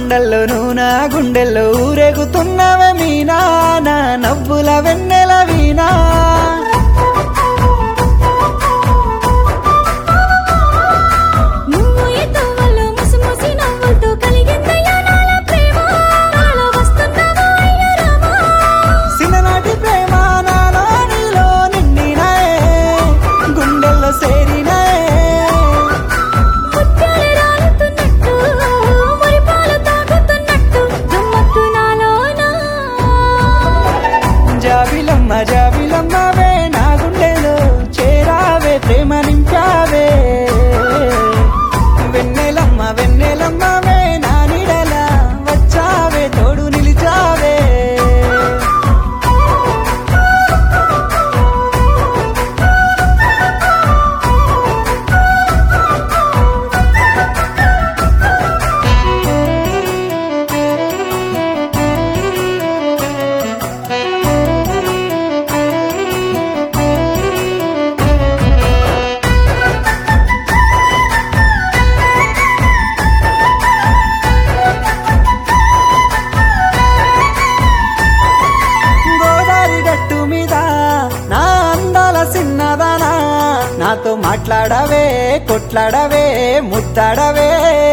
కొండల్లో నూనా గుండెల్లో ఊరేగుతున్నవే మీనా నా నవ్వుల వెన్నెల వీణా నువ్వు ఎత్తవల్లో ముసిముసి నవ్వులతో కలిగిందయ్యా నాల ప్రేమ నాలో వస్తున్నావా అయ్యా రామా సిననాటి ప్రేమ నాలో నీలో నిండినాయే గుండెల్లో సేరినాయే ముత్యాలు రాలుతున్నట్టు మురిపాలు తాగుతున్నట్టు గమ్మత్తు నాలోనా జాబిలమ్మ జాబిలమ్మవే నా గుండెలో చేరావే ప్రేమ నింపావే వెన్నెలమ్మ వెన్నెలమ్మవే నా నీడల వచ్చావే తోడు నిలిచావే గోదావరి గట్టు మీద నా అందాల సిన్నదానా నాతో మాట్లాడవే కొట్లాడవే ముద్దాడవే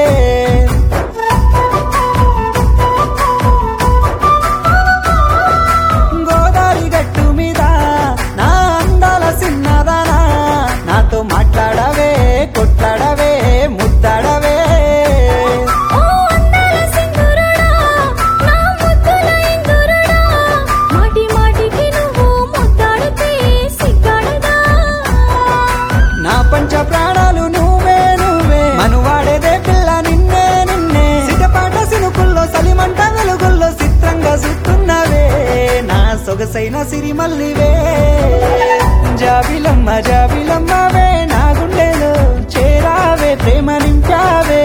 గోదావరి గట్టు మీద నా అందాల సిన్నదానా నాతో మాట్లాడవే కొట్లాడవే ముద్దాడవే ఓ అందాల సింధూరుడా నా ముద్దుల ఇందురుడా మాటి మాటికి నువ్వు ముద్దాడితే సిగ్గాడదా నా పంచ ప్రాణాలు నువ్వే నువ్వే మనువాడేదే పిల్ల నిన్నే నిన్నే సిటపాట సినుకుల్లో సలిమంట వెలుగుల్లో చిత్రంగా చూస్తున్నవే నా సొగసైన సిరిమల్లివే జాబిలమ్మ జాబిలమ్మవే నా గుండెలో చేరావే ప్రేమ నింపావే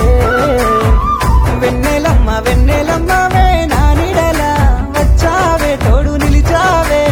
వెన్నెలమ్మ వెన్నెలమ్మవే నా నీడల వచ్చావే తోడు నిలిచావే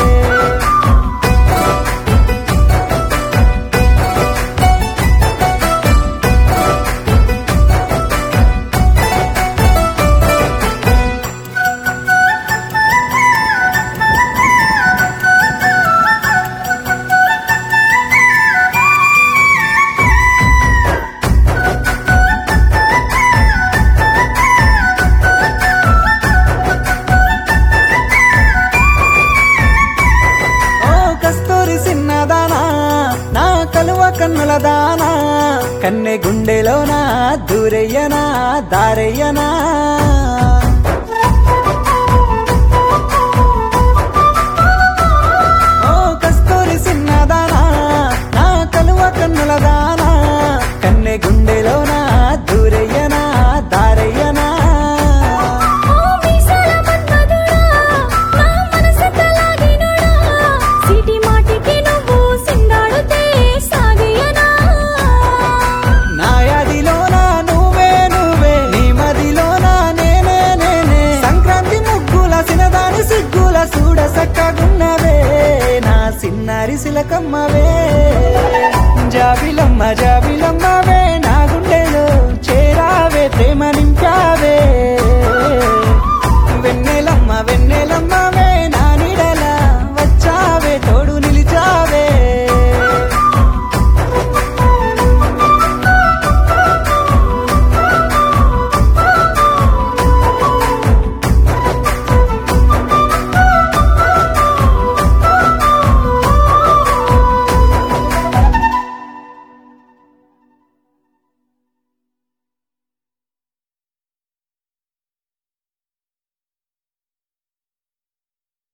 ఓ కస్తూరి సిన్నదానా నా కలువ కన్నుల దానా కన్నె గుండెలోనా దూరయ్యనా దారయ్యనా ఓ కస్తూరి సిన్నదానా నా కలువ కన్నుల దానా కన్నె గుండెలోనా దూరయ్యనా దారయ్యనా ఓ మీసాల మన్మధుడా నా మనసెంత లాగినోడా సిటి మాటికి నువ్వు సింగాడుతే సాగియనా నాయాదిలోనా నువ్వే నువ్వే నీ మదిలోనా నేనే నేనే సంక్రాంతి ముగ్గుల సినదాని సిగ్గుల చూడ సక్కగున్నవే నా సిన్నారి సిలకమ్మవే